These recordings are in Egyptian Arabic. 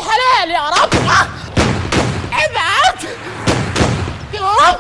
الحلال يا رب ابعد يا رب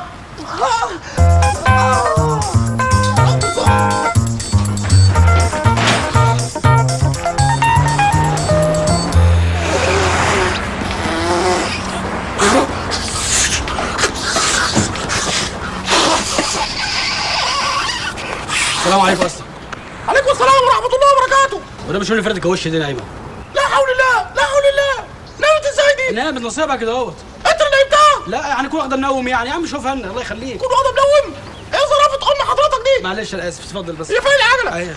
السلام عليكم يا اسطى عليكم السلام ورحمه الله وبركاته وده مش هو اللي فردك وش دي نايمه لا حول الله لا حول الله نامت ازاي دي نامت نصيبها كده اهوت انت اللي نايمتها لا يعني كل واحده منوم يعني يا عم شوفها لنا الله يخليك كل واحده منوم ايه ظرافه ام حضرتك دي معلش انا اسف اتفضل بس هي فين العجله ايوه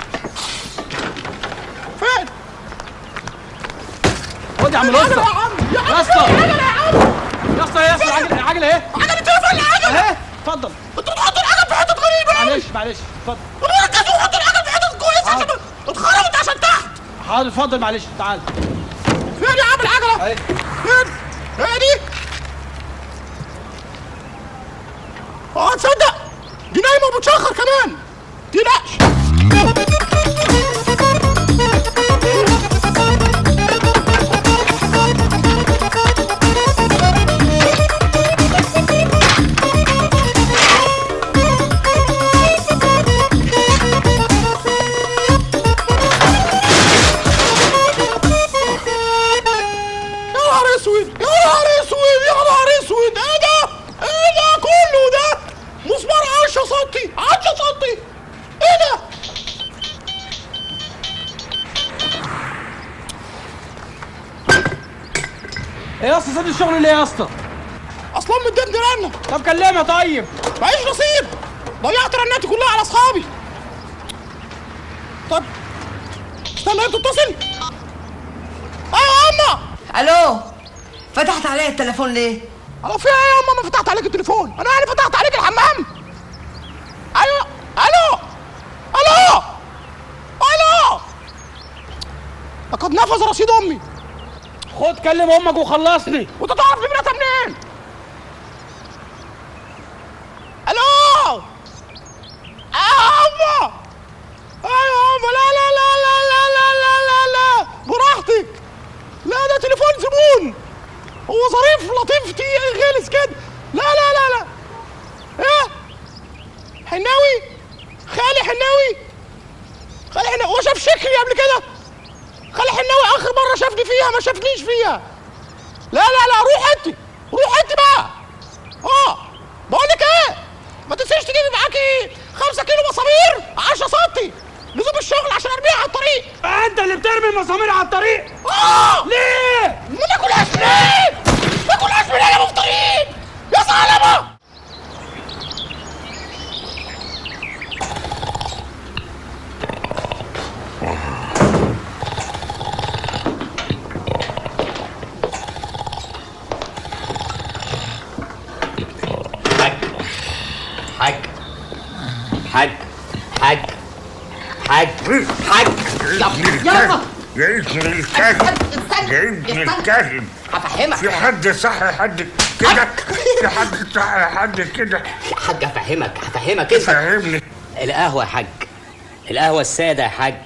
فين خد يا عم العجله الاسطى يا عم يا عم يا اسطى. فين العجله يا عم يا اسطى يا اسطى العجله العجله اهي عجله ايه فين العجله اهي اتفضل انتوا بتحطوا العجل في حتت غريبه معلش معلش اتفضل ركزوا وحطوا العجل في حتت كويسه عشان حاضر. اتخربت عشان تحت حاضر اتفضل معلش تعال فين يا عم العجله اهي فين هي دي اه تصدق دي نايمه وبتشخر كمان تقلقش يا نهار اسود يا نهار اسود يا نهار اسود ايه ده؟ ايه ده كله ده؟ مسمار 10 سنتي 10 سنتي ايه ده؟ ايه يا اسطى سيب الشغل ليه يا اسطى اصلا مديني رنه طب كلمها طيب معيش نصيب ضيعت رناتي كلها على اصحابي طب استنى هي بتتصل اه يا اما الو فتحت عليا التليفون ليه الو في ايه يا اما ما فتحت عليك التليفون انا يعني فتحت عليك الحمام ايوه الو الو الو لقد نفذ رصيد امي خد كلم امك وخلصني وانت تعرف نمرتها منين الو اه امه اه يا امه لا لا لا لا لا لا لا لا لا براحتك لا ده تليفون زبون هو ظريف لطيف تي- غلس كده لا لا لا لا ايه حناوي خالي حناوي خالي حناوي هو شاف شكلي قبل كده خالي حناوي اخر مره شافني فيها ما شافنيش فيها لا لا لا روح انت روح انت بقى اه بقول لك ايه ما تنسيش تجيبي معاكي 5 كيلو مسامير 10 سم لزوم الشغل عشان ارميها على الطريق انت اللي بترمي المسامير على الطريق اه ليه ما ناكلهاش منين؟ ما ناكلهاش منين يا مفترين؟ يا ظالمة! حاج حاج حاج حاج حاج يا ابن الكلب يا ابن الكلب يا ابن الكلب هفهمك في حد صح حد كده في حد صح حد كده يا حاج هفهمك هفهمك انت فهمني القهوة يا حاج القهوة السادة يا حاج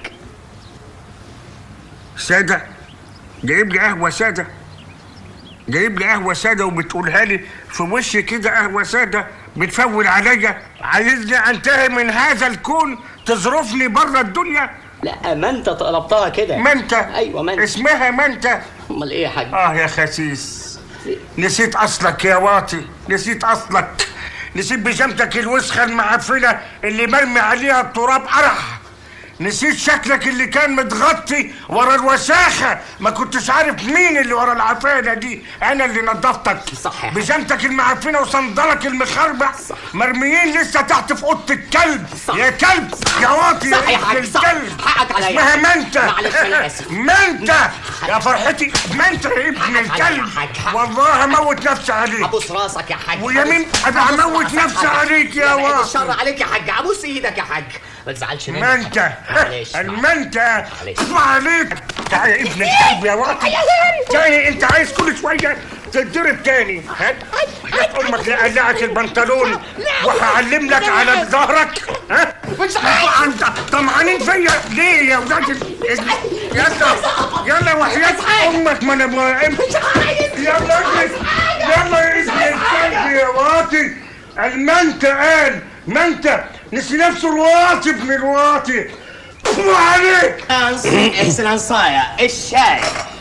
سادة جايب لي قهوة سادة جايب لي قهوة سادة وبتقولها لي في وشي كده قهوة سادة بتفول عليا عايزني انتهي من هذا الكون تظرفني بره الدنيا لا ما انت طلبتها كده ما انت ايوه ما انت اسمها ما انت امال ايه يا حاج اه يا خسيس نسيت اصلك يا واطي نسيت اصلك نسيت بيجامتك الوسخه المعفنه اللي مرمي عليها التراب قرح نسيت شكلك اللي كان متغطي ورا الوساخه ما كنتش عارف مين اللي ورا العفانه دي انا اللي نظفتك صح يا حاج. بيجامتك المعفنه وصندلك المخربع مرميين لسه تحت في اوضه الكلب صح. يا كلب يا واطي صح يا ابن حاج، صح. الكلب. حقك عليا. اسمها منتة معلش أنا آسف. منتة يا فرحتي منتة يا ابن حقك عليا يا الكلب حاج، حق. والله هموت نفسي عليك ابوس راسك يا حاج ويمين أبوس- أبقى أبوس أموت راسك نفسي حاج. عليك يا لا، بعد واطي. الشر عليك يا حاج ابوس ايدك يا حاج ما تزعلش مني منتة معلش المنتة معلش. اسمع عليك تعال يا ابن الكلب يا واطي تاني انت عايز كل شوية تتضرب تاني هات هات امك لقلعك البنطلون وهعلم لك على ظهرك ها مش عايز انت طمعانين فيا ليه يا ولاد ال- يلا يلا وحياة امك ما انا مش عايز يلا اجلس يلا يا اسم الكلب يا واطي المنت قال منت نسي نفسه الواطي ابن الواطي وعليك اكسلنسايا الشاي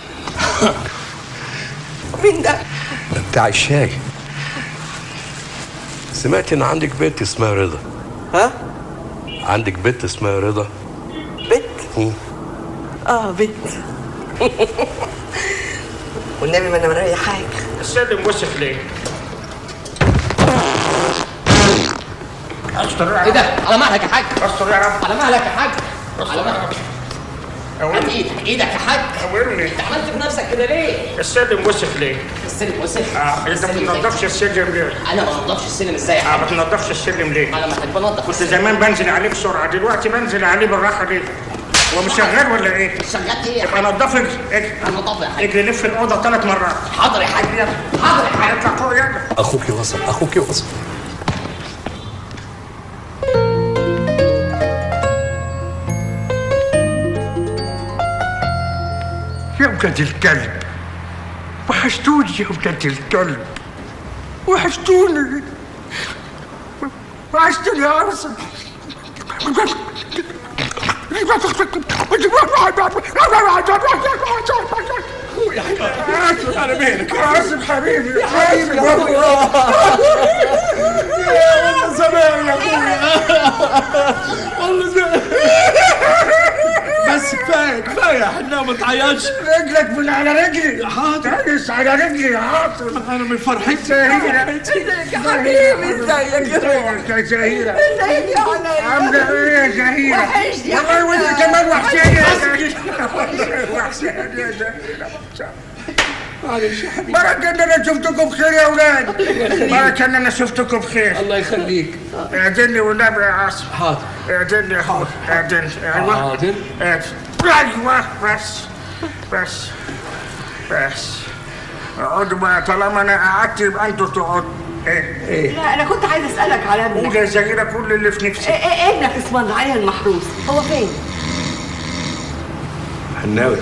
مين ده؟ بتاع الشاي سمعت ان عندك بنت اسمها رضا ها؟ عندك بنت اسمها رضا بنت؟ مم. اه بنت والنبي ما انا مريحاك السلم وسخ ليه؟ استر ايه ده على مهلك يا حاج استر يا رب على مهلك يا حاج على مهلك هات أورني ايدك ايدك يا حاج أورني انت عملت في نفسك كده ليه؟ السلم وسخ ليه؟ السلم وسخ اه انت ما السلم إزاي؟ بتنضفش السلم ليه؟ انا ما بنضفش السلم ازاي يا اه حاج؟ ما بتنضفش السلم ليه؟ انا محتاج بنضف كنت زمان بنزل عليه بسرعه دلوقتي بنزل عليه بالراحه ليه؟ هو مش شغال ولا ايه؟ شغلت ايه يا حاج؟ يبقى نضف اجري انا نضف يا حاج اجري لف الاوضه ثلاث مرات حاضر يا حاج حاضر يا حاج اطلع فوق يلا اخوك وصل اخوك وصل يا ولاد الكلب وحشتوني يا ولاد الكلب وحشتوني وحشتوني يا عاصم على مهلك عاصم حبيبي حبيبي والله زمان يا اخويا والله زمان بس كفايه كفايه يا حنا ما تعيطش رجلك من على رجلي حاضر تنس على رجلي يا عاصم انا من فرحتي زهيرة ازيك يا حبيبي ازيك يا زهيرة ازيك يا علي عاملة ايه يا زهيرة؟ وحشني يا والله وانت حبيبي. كمان وحشاني يا زهيرة وحشاني يا زهيرة معلش يا حبيبي بركة ان انا شفتكم بخير يا اولاد بركة ان انا شفتكم بخير الله يخليك اعدلني والنبي يا عاصم حاضر اعدلني يا اخوي اعدلني ايوه حاضر. اعدل. ايوه بس بس بس اقعدوا بقى طالما انا قعدت يبقى انتوا تقعدوا ايه لا انا كنت عايز اسالك على ابنك قول يا زهيرة كل اللي في إيه نفسي إيه ابنك اسمه علي المحروس هو فين؟ حناوي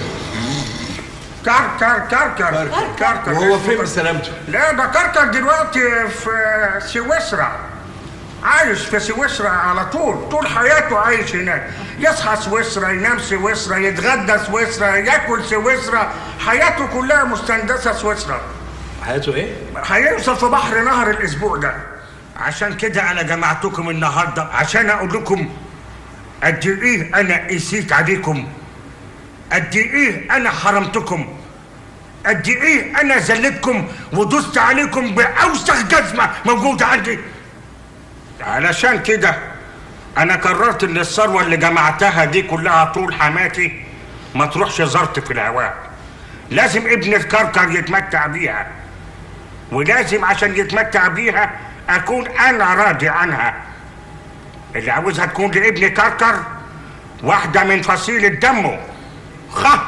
كركر كركر كركر وهو فين بسلامته لا ده كركر دلوقتي في سويسرا عايش في سويسرا على طول طول حياته عايش هناك يصحى سويسرا ينام سويسرا يتغدى سويسرا ياكل سويسرا حياته كلها مستندسة سويسرا حياته ايه؟ هيوصل في بحر نهر الاسبوع ده عشان كده انا جمعتكم النهارده عشان اقول لكم قد ايه انا قسيت عليكم قد ايه انا حرمتكم قد ايه انا ذلتكم ودست عليكم باوسخ جزمه موجوده عندي علشان كده انا قررت ان الثروه اللي جمعتها دي كلها طول حماتي ما تروحش زرت في الهواء لازم ابن الكركر يتمتع بيها ولازم عشان يتمتع بيها اكون انا راضي عنها اللي عاوزها تكون لابن كركر واحدة من فصيلة دمه خ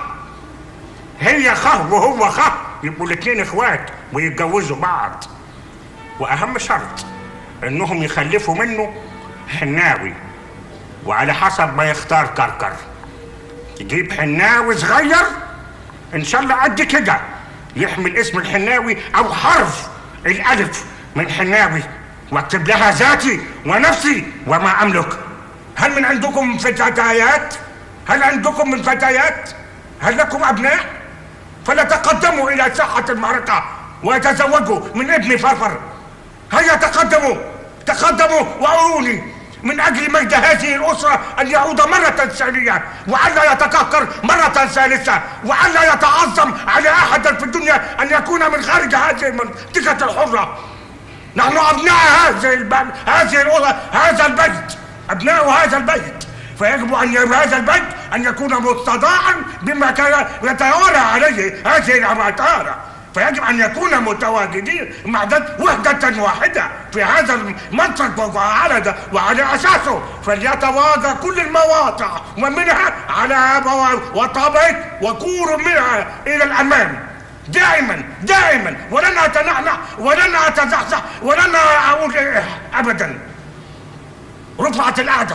هي خ وهو خ يبقوا الاتنين اخوات ويتجوزوا بعض واهم شرط انهم يخلفوا منه حناوي وعلى حسب ما يختار كركر يجيب حناوي صغير ان شاء الله قد كده يحمل اسم الحناوي او حرف الالف من حناوي واكتب لها ذاتي ونفسي وما املك هل من عندكم فتيات هل عندكم من فتيات هل لكم ابناء فلتقدموا الى ساحه المعركه وتزوجوا من ابن فرفر هيا تقدموا تقدموا واروني من اجل مجد هذه الاسره ان يعود مره ثانيه وعلا يتكهكر مره ثالثه وعلا يتعظم على احد في الدنيا ان يكون من خارج هذه المنطقه الحره نحن ابناء هذه البلد هذه الاسره هذا البيت ابناء هذا البيت فيجب ان يكون هذا البيت ان يكون مستضاعا بما كان يتوالى عليه هذه الاماتار فيجب ان يكون متواجدين مع ذات وحدة واحدة في هذا المنطق وعلى وعلى اساسه فليتواجد كل المواقع ومنها على أبواب وطابق وكور منها الى الامام دائما دائما ولن اتنحنح ولن اتزحزح ولن اقول إيه ابدا رفعت القعده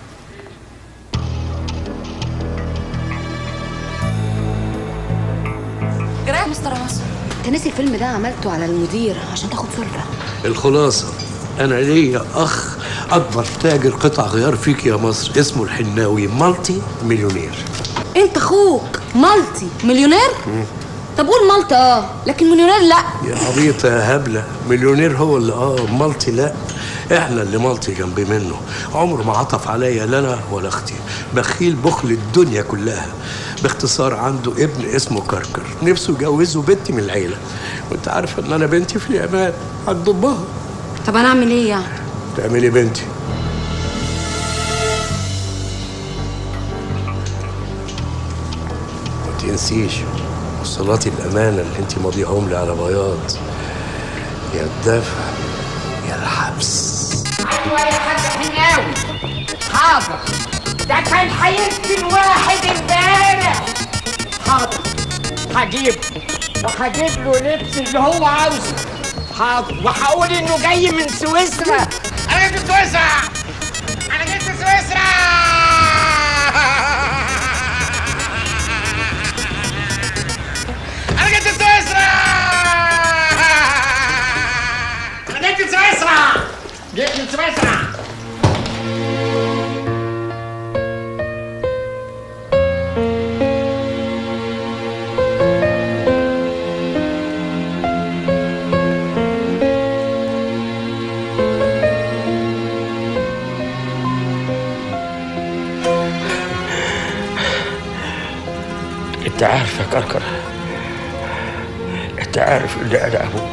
جرايه مستر عاصم انت ناسي الفيلم ده عملته على المدير عشان تاخد سلطه الخلاصة أنا ليا أخ أكبر تاجر قطع غيار فيك يا مصر اسمه الحناوي مالتي مليونير انت اخوك مالتي مليونير طب قول مالتي اه لكن مليونير لا يا عبيطة يا هبلة مليونير هو اللي اه مالتي لا احنا اللي مالتي جنب منه عمره ما عطف عليا لا انا ولا اختي بخيل بخل الدنيا كلها باختصار عنده ابن اسمه كركر نفسه يجوزه بنتي من العيلة وانت عارفة ان انا بنتي في اليابان هتضبها طب انا اعمل ايه يعني تعملي بنتي ما تنسيش وصلاتي الأمانة اللي انت ماضيهم لي على بياض يا الدفع يا الحبس ايوه يا حاج حناوي حاضر ده كان هيقتل واحد امبارح حاضر هجيب وهجيب له لبس اللي هو عاوزه حاضر وهقول انه جاي من سويسرا انا جيت سويسرا انا جيت سويسرا انا جيت سويسرا انا جيت سويسرا جيت من سويسرا انت عارف يا كركر انت عارف ان انا ابوك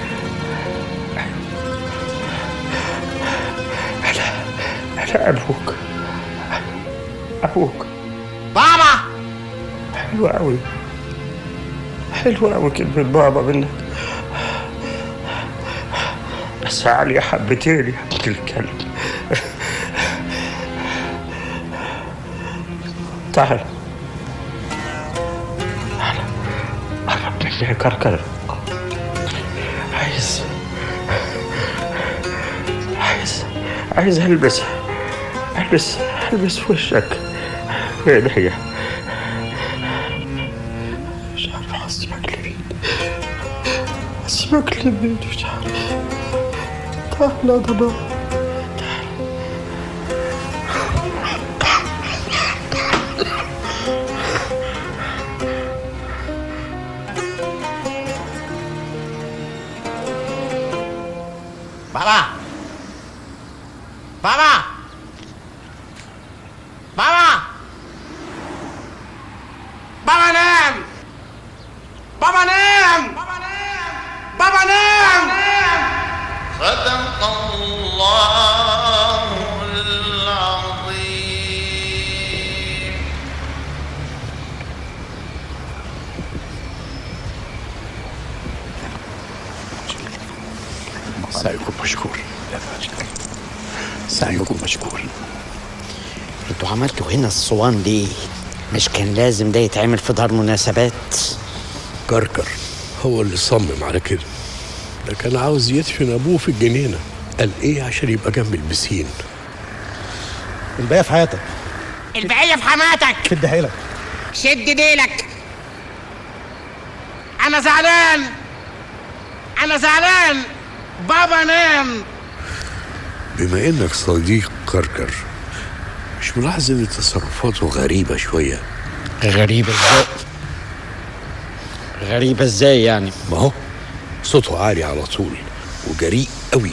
انا انا ابوك ابوك بابا حلوة أوي حلوة أوي كلمة بابا منك بس علي حبتين يا ابن الكلب تعال تعال قرب مني يا كركر عايز عايز عايز ألبس ألبس ألبس في وشك فين هي؟ مش عارف اسيبك لمين اسيبك لمين مش عارف تعال يا ضباب بابا بابا بابا بابا نام بابا نام بابا نام صدق الله العظيم سعيكم مشكور سعيكم مشكور انتوا عملتوا هنا الصوان ليه؟ مش كان لازم ده يتعمل في دار مناسبات؟ كركر هو اللي صمم على كده ده كان عاوز يدفن ابوه في الجنينه قال ايه عشان يبقى جنب البسين الباقي في حياتك البقية في حماتك شد حيلك شد ديلك انا زعلان انا زعلان بابا نام بما انك صديق كركر مش ملاحظ ان تصرفاته غريبه شويه غريبة ازاي؟ غريبة ازاي يعني؟ ما هو صوته عالي على طول وجريء قوي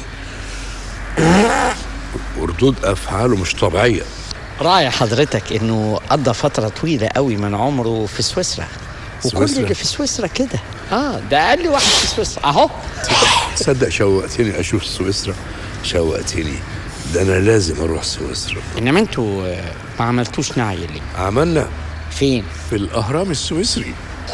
وردود افعاله مش طبيعيه راعي حضرتك انه قضى فترة طويلة قوي من عمره في سويسرا وكل سويسرا؟ اللي في سويسرا كده اه ده اقل واحد في سويسرا اهو تصدق شوقتني اشوف سويسرا شوقتني ده انا لازم اروح سويسرا انما انتوا آه، ما عملتوش نعي ليه؟ عملنا فين؟ في الاهرام السويسري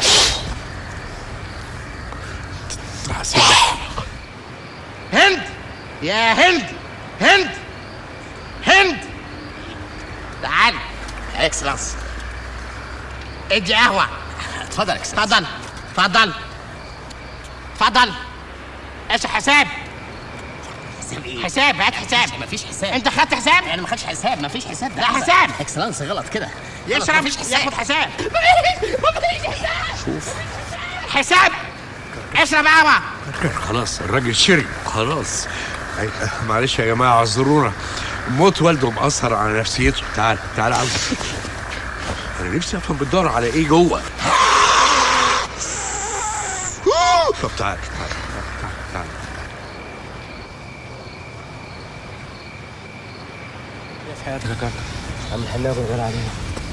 حسيت هند يا هند هند هند تعال اكسلنس ادي قهوة اتفضل اتفضل اتفضل اتفضل ايش حساب حساب ايه حساب هات حساب مفيش حساب انت خدت حساب انا ما خدش حساب مفيش حساب ده لا غلط. حساب. اكسلانس غلط كده غلط، يشرب مفيش حساب ياخد حساب شوف حساب اشرب قهوه خلاص الراجل شرب خلاص أي- معلش يا جماعه اعذرونا موت والده مأثر على نفسيته تعال تعال عاوز انا نفسي افهم بتدور على ايه جوه طب تعال تعال تعال, تعال. في حياتك يا كاكا عم الحلاوه غير علينا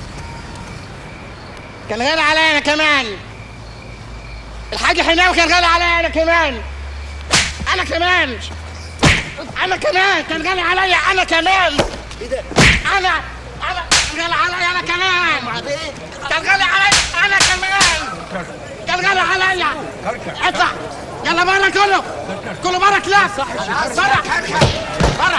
كان غالي عليا انا كمان الحاج حناوي كان غالي عليا انا كمان انا كمان انا كمان كان غالي عليا انا كمان انا انا كان غالي عليا انا كمان كان غالي عليا انا كمان كان غالي عليا اطلع يلا بره كله كله بره كلاس بره بره